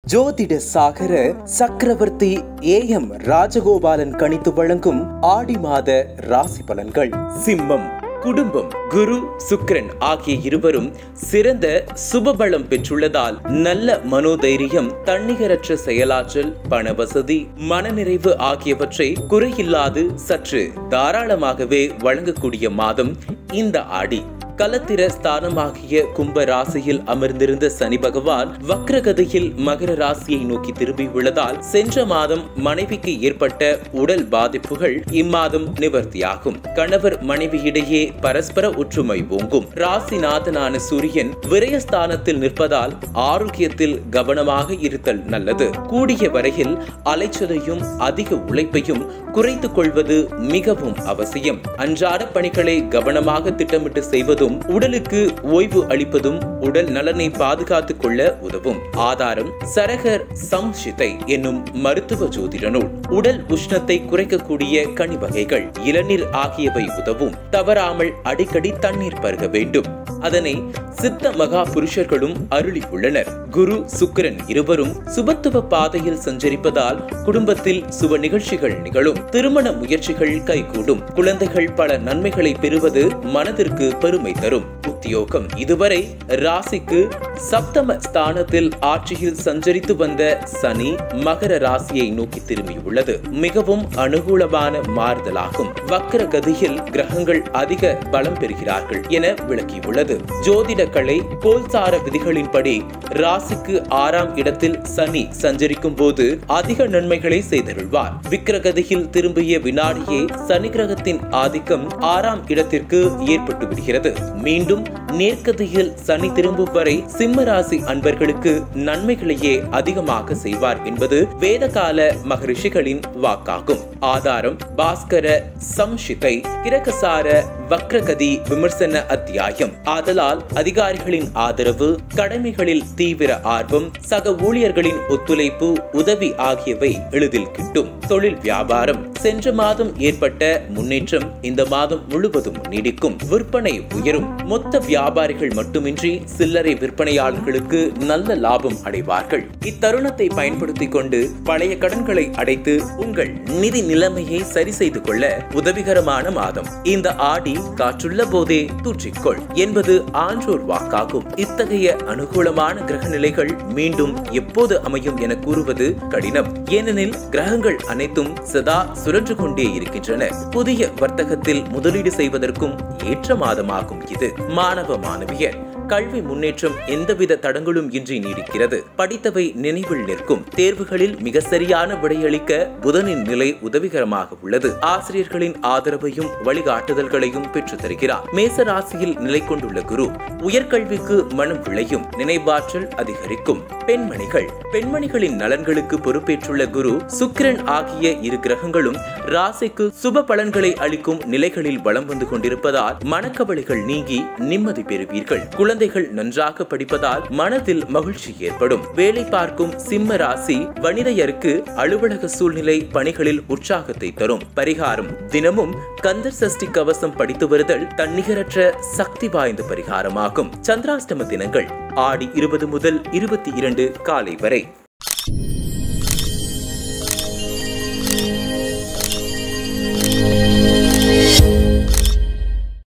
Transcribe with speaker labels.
Speaker 1: ஜோதிட சாகர சக்கரவர்த்தி A M Rajagopalan கணித்து வழங்கும் ஆடி மாத ராசி பலன்கள் சிம்மம் குடும்பம் குரு சுக்கிரன் ஆகிய இருவரும் சிறந்த சுபபலம் பெற்றுள்ளதால் நல்ல மனோதைரியம் தன்னிகரற்ற செயலாற்றல் பணவசதி மனநிறைவு ஆகியவற்றை குறையில்லாது சற்று தாராளமாகவே வழங்கக்கூடிய மாதம் இந்த ஆடி கலத்திர ஸ்தானமாகிய கும்ப ராசியில் அமர்ந்திருந்த சனி பகவான் வக்ரகதியில் மகர ராசியை நோக்கி திரும்பியுள்ளதால் சென்ற மாதம் மனைவிக்கு ஏற்பட்ட உடல் பாதிப்புகள் இம்மாதம் நிவர்த்தியாகும் கணவர் மனைவியிடையே பரஸ்பர ஒற்றுமை ஓங்கும் ராசிநாதனான சூரியன் விரயஸ்தானத்தில் நிற்பதால் ஆரோக்கியத்தில் கவனமாக இருத்தல் நல்லது கூடிய வரையில் அலைச்சலையும் அதிக உழைப்பையும் குறைத்துக் கொள்வது மிகவும் அவசியம் அன்றாட பணிகளை கவனமாக திட்டமிட்டு செய்வதும் உடலுக்கு ஓய்வு அளிப்பதும் உடல் நலனை பாதுகாத்துக் கொள்ள உதவும் ஆதாரம் சரகர் சம்ஷிதை என்னும் மருத்துவ ஜோதிட நூல் உடல் உஷ்ணத்தை குறைக்கக்கூடிய கனி வகைகள் இளநீர் ஆகியவை உதவும் தவறாமல் அடிக்கடி தண்ணீர் பருக வேண்டும் அதனை சித்த மகா புருஷர்களும் அருளி உள்ளனர் குரு சுக்கிரன் இருவரும் சுபத்துவ பாதையில் சஞ்சரிப்பதால் குடும்பத்தில் சுப நிகழ்ச்சிகள் நிகழும் திருமண முயற்சிகள் கைகூடும் குழந்தைகள் பல நன்மைகளை பெறுவது மனதிற்கு பெருமை தரும் உத்தியோகம் இதுவரை ராசிக்கு சப்தம ஸ்தானத்தில் ஆட்சியில் சஞ்சரித்து வந்த சனி மகர ராசியை நோக்கி திரும்பியுள்ளது மிகவும் அனுகூலமான மாறுதலாகும் வக்கர கதியில் கிரகங்கள் அதிக பலம் பெறுகிறார்கள் என விளக்கியுள்ளது ஜோதிட கலை கோல்சார விதிகளின்படி ராசிக்கு ஆறாம் இடத்தில் சனி சஞ்சரிக்கும் போது அதிக நன்மைகளை செய்தருள்வார் விக்கிரகதியில் திரும்பிய வினாடியே சனி கிரகத்தின் ஆதிக்கம் ஆறாம் இடத்திற்கு ஏற்பட்டு விடுகிறது மீண்டும் நேர்கதியில் சனி திரும்பும் வரை சிம்ம ராசி அன்பர்களுக்கு நன்மைகளையே அதிகமாக செய்வார் என்பது வேதகால மகரிஷிகளின் வாக்காகும் ஆதாரம் பாஸ்கர சம்ஷிதை கிரகசார வக்ரகதி விமர்சன அத்தியாயம் ஆதலால் அதிகாரிகளின் ஆதரவு கடமைகளில் தீவிர ஆர்வம் சக ஊழியர்களின் ஒத்துழைப்பு உதவி ஆகியவை எளிதில் கிட்டும் தொழில் வியாபாரம் சென்ற மாதம் ஏற்பட்ட முன்னேற்றம் இந்த மாதம் முழுவதும் நீடிக்கும் விற்பனை உயரும் மொத்த வியாபாரிகள் மட்டுமின்றி சில்லறை விற்பனையாளர்களுக்கு நல்ல லாபம் அடைவார்கள் இத்தருணத்தை பயன்படுத்திக் கொண்டு பழைய கடன்களை அடைத்து உங்கள் நிதி நிலைமையை சரி செய்து கொள்ள உதவிகரமான மாதம் இந்த ஆடி காற்றுள்ள போதே தூற்றிக்கொள் என்பது ஆன்றோர் வாக்காகும் இத்தகைய அனுகூலமான கிரக நிலைகள் மீண்டும் எப்போது அமையும் என கூறுவது கடினம் ஏனெனில் கிரகங்கள் அனைத்தும் சதா சுழன்று கொண்டே இருக்கின்றன புதிய வர்த்தகத்தில் முதலீடு செய்வதற்கும் ஏற்ற மாதமாகும் இது மாணவ மாணவியர் கல்வி முன்னேற்றம் எந்தவித தடங்களும் இன்றி நீடிக்கிறது படித்தவை நினைவில் நிற்கும் தேர்வுகளில் மிக சரியான விடையளிக்க புதனின் நிலை உதவிகரமாக உள்ளது ஆசிரியர்களின் ஆதரவையும் வழிகாட்டுதல்களையும் பெற்றுத் தருகிறார் மேச ராசியில் நிலை கொண்டுள்ள குரு உயர்கல்விக்கு மனம் விளையும் நினைவாற்றல் அதிகரிக்கும் பெண்மணிகள் பெண்மணிகளின் நலன்களுக்கு பொறுப்பேற்றுள்ள குரு சுக்கிரன் ஆகிய இரு கிரகங்களும் ராசிக்கு சுப பலன்களை அளிக்கும் நிலைகளில் வலம் வந்து கொண்டிருப்பதால் மனக்கவலைகள் நீங்கி நிம்மதி பெறுவீர்கள் குழந்தைகள் நன்றாக படிப்பதால் மனதில் மகிழ்ச்சி ஏற்படும் வேலை பார்க்கும் சிம்ம ராசி வனிதையருக்கு அலுவலக சூழ்நிலை பணிகளில் உற்சாகத்தை தரும் பரிகாரம் தினமும் கந்தர் சஷ்டி கவசம் படித்து வருதல் தன்னிகரற்ற சக்தி வாய்ந்த பரிகாரமாகும் சந்திராஷ்டம தினங்கள் ஆடி இருபது முதல் இருபத்தி இரண்டு காலை வரை